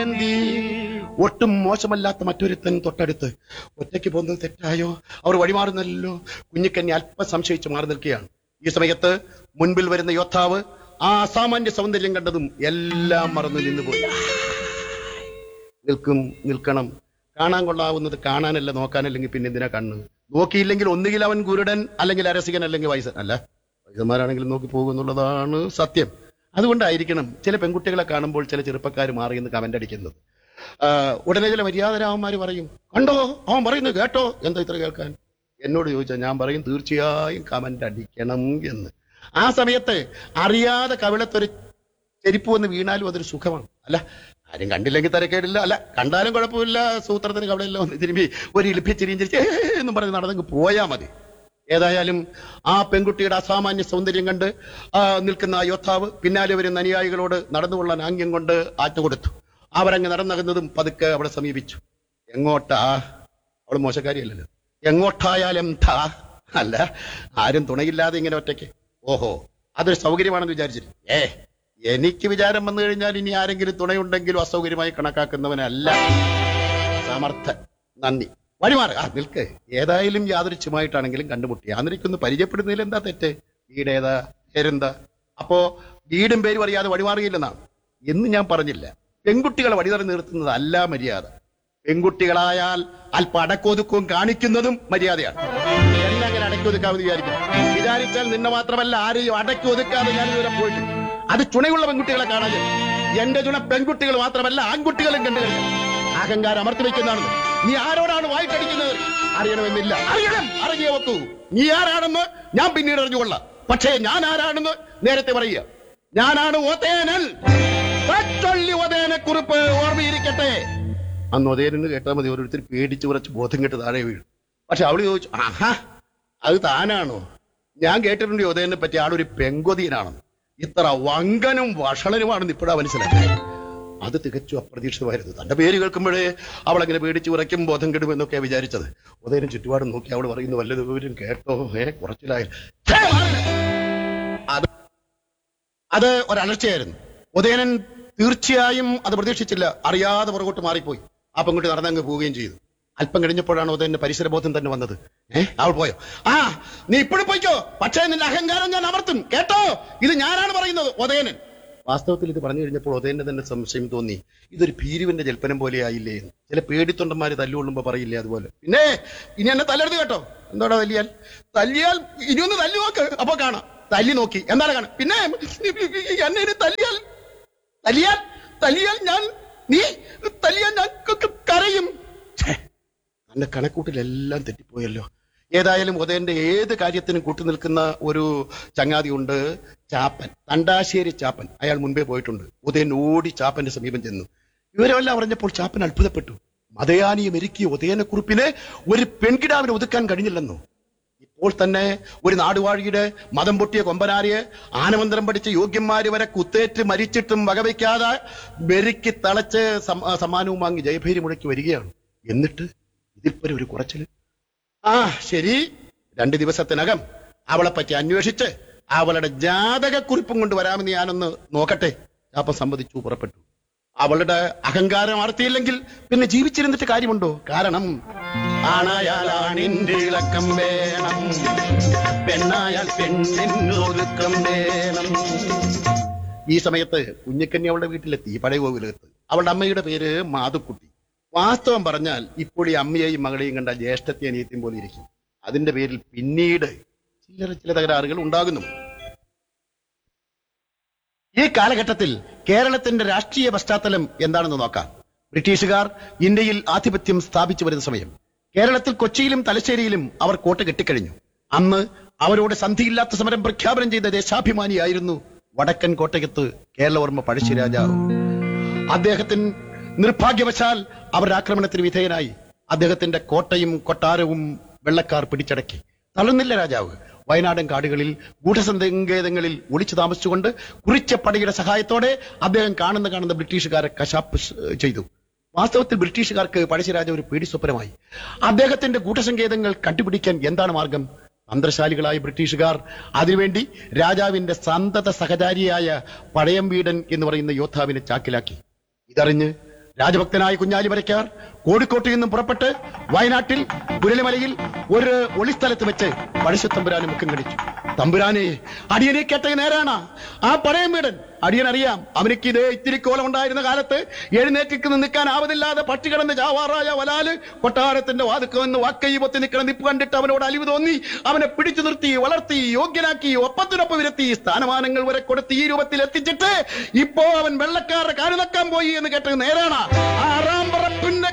ഏന്തി ഒട്ടും മോശമല്ലാത്ത മറ്റൊരുത്തൻ തൊട്ടടുത്ത് ഒറ്റയ്ക്ക് പോകുന്നത് തെറ്റായോ അവർ വഴിമാറുന്നല്ലോ കുഞ്ഞിക്കന്നി അല്പം സംശയിച്ച് മാറി നിൽക്കുകയാണ് ഈ സമയത്ത് മുൻപിൽ വരുന്ന യോദ്ധാവ് ആ അസാമാന്യ സൗന്ദര്യം കണ്ടതും എല്ലാം മറന്നു നിന്നുപോയി നിൽക്കും നിൽക്കണം കാണാൻ കൊള്ളാവുന്നത് കാണാനല്ല നോക്കാനല്ലെങ്കിൽ പിന്നെ എന്തിനാ കണ്ണ് നോക്കിയില്ലെങ്കിൽ ഒന്നുകിൽ അവൻ ഗുരുടൻ അല്ലെങ്കിൽ അരസികൻ അല്ലെങ്കിൽ വയസ്സൻ അല്ല വയസ്സന്മാരാണെങ്കിലും നോക്കി പോകുന്നുള്ളതാണ് സത്യം അതുകൊണ്ടായിരിക്കണം ചില പെൺകുട്ടികളെ കാണുമ്പോൾ ചില ചെറുപ്പക്കാർ മാറിയെന്ന് കമന്റ് അടിക്കുന്നത് ആ, ഉടനെ ചില മര്യാദരാവന്മാർ പറയും കണ്ടോ അവൻ പറയുന്നു കേട്ടോ എന്താ ഇത്ര കേൾക്കാൻ എന്നോട് ചോദിച്ചാൽ ഞാൻ പറയും തീർച്ചയായും കമന്റ് അടിക്കണം എന്ന് ആ സമയത്ത് അറിയാതെ കവിളത്തൊരു ചെരിപ്പ് വന്ന് വീണാലും അതൊരു സുഖമാണ് അല്ല ആരും കണ്ടില്ലെങ്കിൽ തരക്കേടില്ല അല്ല കണ്ടാലും കുഴപ്പമില്ല സൂത്രത്തിന് കവിടെയല്ല ഒന്ന് തിരുമ്പി ഒരു ഇളിപ്പി ചിരിയും ചിരിച്ച് ഏ എന്നും പറഞ്ഞ് നടന്നങ്ങ് പോയാ മതി ഏതായാലും ആ പെൺകുട്ടിയുടെ അസാമാന്യ സൗന്ദര്യം കണ്ട് ആ നിൽക്കുന്ന ആ യോദ്ധാവ് പിന്നാലെ വരുന്ന അനുയായികളോട് നടന്നുകൊള്ളാൻ ആംഗ്യം കൊണ്ട് ആജ്ഞ കൊടുത്തു അവരങ്ങ് നടന്നകുന്നതും പതുക്കെ അവളെ സമീപിച്ചു എങ്ങോട്ടാ അവൾ മോശക്കാരിയല്ലല്ലോ എങ്ങോട്ടായാലും ധാ അല്ല ആരും തുണയില്ലാതെ ഇങ്ങനെ ഒറ്റയ്ക്ക് ഓഹോ അതൊരു സൗകര്യമാണെന്ന് വിചാരിച്ചിട്ട് ഏ എനിക്ക് വിചാരം വന്നു കഴിഞ്ഞാൽ ഇനി ആരെങ്കിലും തുണയുണ്ടെങ്കിലും അസൗകര്യമായി കണക്കാക്കുന്നവനല്ല സമർത്ഥൻ നന്ദി വഴിമാറ് ആ നിൽക്ക് ഏതായാലും യാദൃച്ഛമായിട്ടാണെങ്കിലും കണ്ടുമുട്ടി ആന്തരിക്കൊന്ന് പരിചയപ്പെടുന്നതിൽ എന്താ തെറ്റ് വീടേതാ പേരെന്താ അപ്പോ വീടും പേരും അറിയാതെ വഴിമാറുകയില്ലെന്നാണ് എന്ന് ഞാൻ പറഞ്ഞില്ല പെൺകുട്ടികളെ വഴിതറി നിർത്തുന്നത് അല്ല മര്യാദ പെൺകുട്ടികളായാൽ അല്പ അടക്കൊതുക്കവും കാണിക്കുന്നതും മര്യാദയാണ് എന്നെ അങ്ങനെ അടക്കി ഒതുക്കാമെന്ന് വിചാരിക്കും വിചാരിച്ചാൽ നിന്നെ മാത്രമല്ല ആരെയും അടക്കി ഒതുക്കാതെ ഞാൻ ഇതുവരെ പോയിട്ടില്ല അത് ചുണയുള്ള പെൺകുട്ടികളെ കാണാൻ എന്റെ ചുണ പെൺകുട്ടികൾ മാത്രമല്ല ആൺകുട്ടികളും കണ്ടു കഴിഞ്ഞു അഹങ്കാരം അമർത്തി വെക്കുന്നതാണെന്ന് നീ ആരോടാണ് വായിട്ടടിക്കുന്നത് അറിയണമെന്നില്ല അറിയണം അറിഞ്ഞേ വെക്കൂ നീ ആരാണെന്ന് ഞാൻ പിന്നീട് അറിഞ്ഞുകൊള്ളാം പക്ഷേ ഞാൻ ആരാണെന്ന് നേരത്തെ പറയുക ഞാനാണ് ഒതേനൽ തച്ചൊല്ലി ഒതേനെ കുറിപ്പ് ഓർമ്മയിരിക്കട്ടെ അന്ന് ഒതേനെന്ന് കേട്ടാൽ മതി ഓരോരുത്തർ പേടിച്ച് കുറച്ച് ബോധം കെട്ട് താഴെ വീഴും പക്ഷെ അവള് ചോദിച്ചു ആഹാ അത് താനാണോ ഞാൻ കേട്ടിട്ടുണ്ട് യോധേനെ പറ്റി ആളൊരു പെങ്കൊതിയനാണെന്ന് ഇത്ര വങ്കനും വഷളനുമാണെന്ന് ഇപ്പോഴാ മനസ്സിലാക്കി അത് തികച്ചും അപ്രതീക്ഷിതമായിരുന്നു തന്റെ പേര് കേൾക്കുമ്പോഴേ അവൾ അങ്ങനെ പേടിച്ച് ഉറയ്ക്കും ബോധം കെടുമെന്നൊക്കെയാ വിചാരിച്ചത് ഉദയനും ചുറ്റുപാടും നോക്കി അവൾ പറയുന്നു വല്ല വിവരം കേട്ടോ ഏ കുറച്ചിലായി ഛേ, മാറില്ല. അത് അത് ഒരലർച്ചയായിരുന്നു ഉദയനൻ തീർച്ചയായും അത് പ്രതീക്ഷിച്ചില്ല അറിയാതെ പുറകോട്ട് മാറിപ്പോയി ആ പെൺകുട്ടി നടന്നങ്ങ് പോവുകയും ചെയ്തു അല്പം കഴിഞ്ഞപ്പോഴാണ് ഉദയന്റെ പരിസരബോധം തന്നെ വന്നത് ഏ അവൾ പോയോ ആ നീ ഇപ്പോഴും പോയിക്കോ പക്ഷേ നിന്റെ അഹങ്കാരം ഞാൻ അമർത്തും കേട്ടോ ഇത് ഞാനാണ് പറയുന്നത് ഉദയനൻ വാസ്തവത്തിൽ ഇത് പറഞ്ഞു കഴിഞ്ഞപ്പോൾ ഉദയന്റെ തന്നെ സംശയം തോന്നി ഇതൊരു ഭീരുവിന്റെ ജൽപ്പനം പോലെ ആയില്ലേ എന്ന് ചില പേടിത്തൊണ്ടന്മാര് തല്ലുകൊള്ളുമ്പോ പറയില്ലേ അതുപോലെ പിന്നെ ഇനി എന്നെ തല്ലരുത് കേട്ടോ എന്താടാ തല്ലിയാൽ തല്ലിയാൽ ഇനി ഒന്ന് തല്ലി നോക്ക് അപ്പൊ കാണാം തല്ലി നോക്കി എന്താണ് കാണാം പിന്നെ എന്നെ ഇനി തല്ലിയാൽ തല്ലിയാൽ തല്ലിയാൽ ഞാൻ നീ തല്ലിയാൽ ഞാൻ ക- ക- കരയും ഛേ, തന്റെ കണക്കൂട്ടിലെല്ലാം തെറ്റിപ്പോയല്ലോ ഏതായാലും ഉദയന്റെ ഏത് കാര്യത്തിനും കൂട്ടു നിൽക്കുന്ന ഒരു ചങ്ങാതി ഉണ്ട് ചാപ്പൻ തണ്ടാശ്ശേരി ചാപ്പൻ അയാൾ മുൻപേ പോയിട്ടുണ്ട് ഉദയൻ ഓടി ചാപ്പന്റെ സമീപം ചെന്നു ഇവരെല്ലാം അറിഞ്ഞപ്പോൾ ചാപ്പൻ അത്ഭുതപ്പെട്ടു മതയാനിയും ഒരുക്കിയ ഉദയനക്കുറിപ്പിനെ ഒരു പെൺകിടാവിനെ ഒതുക്കാൻ കഴിഞ്ഞില്ലെന്നോ ഇപ്പോൾ തന്നെ ഒരു നാടുവാഴിയുടെ മതം പൊട്ടിയ കൊമ്പനാരിയെ ആനമന്ത്രം പഠിച്ച യോഗ്യന്മാര് വരെ കുത്തേറ്റ് മരിച്ചിട്ടും വകവയ്ക്കാതെ മെരുക്കി തളച്ച് സം- സമ്മാനവും വാങ്ങി ജയഭേരി മുഴക്കി വരികയാണ് എന്നിട്ട് ഇതിൽപ്പോ ഒരു കുറച്ചില് ആ ശരി രണ്ട് ദിവസത്തിനകം അവളെ പറ്റി അന്വേഷിച്ച് അവളുടെ ജാതകക്കുറിപ്പും കൊണ്ട് വരാമെന്ന് ഞാനൊന്ന് നോക്കട്ടെ അപ്പം സമ്മതിച്ചു പുറപ്പെട്ടു അവളുടെ അഹങ്കാരം ആർത്തിയില്ലെങ്കിൽ പിന്നെ ജീവിച്ചിരുന്നിട്ട് കാര്യമുണ്ടോ കാരണം ആണായാൽ ആണിന്റെ ഇളക്കം വേണം പെണ്ണായാൽ പെണ്ണിന് ഒതുക്കം വേണം ഈ സമയത്ത് കുഞ്ഞിക്കന്നി അവളുടെ വീട്ടിലെത്തി പഴയ കോവിലകത്ത് അവളുടെ അമ്മയുടെ പേര് മാതുക്കുട്ടി വാസ്തവം പറഞ്ഞാൽ ഇപ്പോൾ ഈ അമ്മയെയും മകളെയും കണ്ട ജ്യേഷ്ഠത്തെ അനിയത്തെയും പോലെ ഇരിക്കും അതിന്റെ പേരിൽ പിന്നീട് ചില്ലറ ചില തകരാറുകൾ ഉണ്ടാകുന്നു ഈ കാലഘട്ടത്തിൽ കേരളത്തിന്റെ രാഷ്ട്രീയ പശ്ചാത്തലം എന്താണെന്ന് നോക്കാം ബ്രിട്ടീഷുകാർ ഇന്ത്യയിൽ ആധിപത്യം സ്ഥാപിച്ചു വരുന്ന സമയം കേരളത്തിൽ കൊച്ചിയിലും തലശ്ശേരിയിലും അവർ കോട്ട കെട്ടിക്കഴിഞ്ഞു അന്ന് അവരോട് സന്ധിയില്ലാത്ത സമരം പ്രഖ്യാപനം ചെയ്ത ദേശാഭിമാനിയായിരുന്നു വടക്കൻ കോട്ടയത്ത് കേരളവർമ്മ പഴശ്ശിരാജാവ് അദ്ദേഹത്തിന് നിർഭാഗ്യവശാൽ അവരുടെ ആക്രമണത്തിന് വിധേയനായി അദ്ദേഹത്തിന്റെ കോട്ടയും കൊട്ടാരവും വെള്ളക്കാർ പിടിച്ചടക്കി തളർന്നില്ല രാജാവ് വയനാടൻ കാടുകളിൽ ഗൂഢസങ്കേതങ്ങളിൽ ഒളിച്ചു താമസിച്ചുകൊണ്ട് കുറിച്ച പടയുടെ സഹായത്തോടെ അദ്ദേഹം കാണുന്ന കാണുന്ന ബ്രിട്ടീഷുകാരെ കശാപ്പ് സ് ചെയ്തു വാസ്തവത്തിൽ ബ്രിട്ടീഷുകാർക്ക് പഴശ്ശിരാജ ഒരു പേടി സ്വപ്നമായി അദ്ദേഹത്തിന്റെ ഗൂഢസങ്കേതങ്ങൾ കണ്ടുപിടിക്കാൻ എന്താണ് മാർഗം തന്ത്രശാലികളായ ബ്രിട്ടീഷുകാർ അതിനുവേണ്ടി രാജാവിന്റെ സന്തത സഹചാരിയായ പഴയം വീടൻ എന്ന് പറയുന്ന യോദ്ധാവിനെ ചാക്കിലാക്കി ഇതറിഞ്ഞ് രാജഭക്തനായ കുഞ്ഞാലി വരയ്ക്കാർ കോഴിക്കോട്ടിൽ നിന്നും പുറപ്പെട്ട് വയനാട്ടിൽ പുരളിമലയിൽ ഒരു ഒളിസ്ഥലത്ത് വെച്ച് പഴശ്ശത്തമ്പുരാന് മുഖം കടിച്ചു തമ്പുരാനെ അടിയനെ കേട്ട നേരാണ് ആ പഴയ വീടൻ അടിയൻ അറിയാം അവനിക്ക് ഇത് ഇത്തിരി കോലം ഉണ്ടായിരുന്ന കാലത്ത് എഴുന്നേറ്റിക്ക് നിൽക്കാൻ ആവതില്ലാതെ പട്ടി കിടന്ന് ചാവാറായ വലാല് കൊട്ടാരത്തിന്റെ വാതുക്ക നിന്ന് വാക്കൈ പൊത്തി നിൽക്കണ നിപ്പ് കണ്ടിട്ട് അവനോട് അലിവ് തോന്നി അവനെ പിടിച്ചു നിർത്തി വളർത്തി യോഗ്യനാക്കി ഒപ്പത്തിനൊപ്പം വിരത്തി സ്ഥാനമാനങ്ങൾ വരെ കൊടുത്ത് ഈ രൂപത്തിൽ എത്തിച്ചിട്ട് ഇപ്പോ അവൻ വെള്ളക്കാരുടെ കാലുനക്കാൻ പോയി എന്ന് കേട്ടത് നേരാണ് ആറാം പറപ്പിന്റെ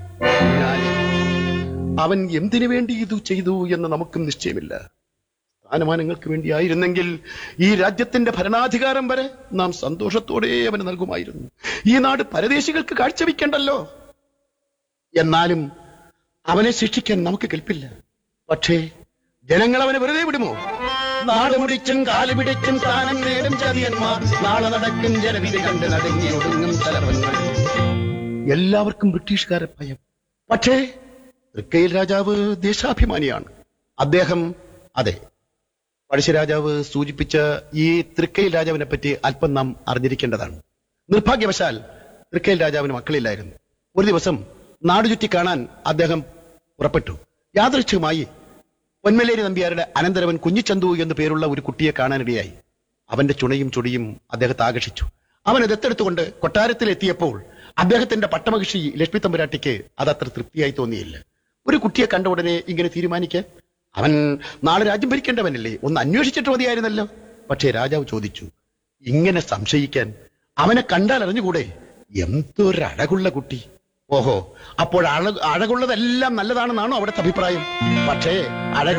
അവൻ എന്തിനു വേണ്ടി ഇത് ചെയ്തു എന്ന് നമുക്കും നിശ്ചയമില്ല സ്ഥാനമാനങ്ങൾക്ക് വേണ്ടിയായിരുന്നെങ്കിൽ ഈ രാജ്യത്തിന്റെ ഭരണാധികാരം വരെ നാം സന്തോഷത്തോടെ അവന് നൽകുമായിരുന്നു ഈ നാട് പരദേശികൾക്ക് കാഴ്ചവെക്കണ്ടല്ലോ എന്നാലും അവനെ ശിക്ഷിക്കാൻ നമുക്ക് കെൽപ്പില്ല പക്ഷേ ജനങ്ങൾ അവനെ വെറുതെ വിടുമോ നാട് മുടിച്ചും കാല് പിടിച്ചും സ്ഥാനം നേടും ചതിയന്മാർ നാളെ നടക്കും ജനവിധി കണ്ട് നടുങ്ങി ഒടുങ്ങും തലവങ്ങൾ എല്ലാവർക്കും ബ്രിട്ടീഷുകാരെ ഭയം പക്ഷേ തൃക്കയിൽ രാജാവ് ദേശാഭിമാനിയാണ് അദ്ദേഹം അതെ പഴശ്ശിരാജാവ് സൂചിപ്പിച്ച ഈ തൃക്കയിൽ രാജാവിനെ പറ്റി അല്പം നാം അറിഞ്ഞിരിക്കേണ്ടതാണ് നിർഭാഗ്യവശാൽ തൃക്കയിൽ രാജാവിന് മക്കളില്ലായിരുന്നു ഒരു ദിവസം നാടുചുറ്റി കാണാൻ അദ്ദേഹം പുറപ്പെട്ടു യാദൃച്ഛികമായി പൊന്മലേരി നമ്പ്യാരുടെ അനന്തരവൻ കുഞ്ഞിച്ചന്തു എന്നു പേരുള്ള ഒരു കുട്ടിയെ കാണാനിടയായി അവന്റെ ചുണയും ചുടിയും അദ്ദേഹത്തെ ആകർഷിച്ചു അവൻ ദത്തെടുത്തുകൊണ്ട് കൊട്ടാരത്തിൽ എത്തിയപ്പോൾ അദ്ദേഹത്തിന്റെ പട്ടമഹിഷി ലക്ഷ്മി തമ്പുരാട്ടിക്ക് അതത്ര തൃപ്തിയായി തോന്നിയില്ല ഒരു കുട്ടിയെ കണ്ട ഉടനെ ഇങ്ങനെ തീരുമാനിക്കാൻ അവൻ നാളെ രാജ്യം ഭരിക്കേണ്ടവനല്ലേ ഒന്ന് അന്വേഷിച്ചിട്ട് മതിയായിരുന്നല്ലോ പക്ഷേ രാജാവ് ചോദിച്ചു ഇങ്ങനെ സംശയിക്കാൻ അവനെ കണ്ടാൽ അറിഞ്ഞുകൂടെ എന്തൊരു അഴകുള്ള കുട്ടി ഓഹോ അപ്പോൾ അഴ അഴകുള്ളതെല്ലാം നല്ലതാണെന്നാണോ അവിടുത്തെ അഭിപ്രായം പക്ഷേ അഴകു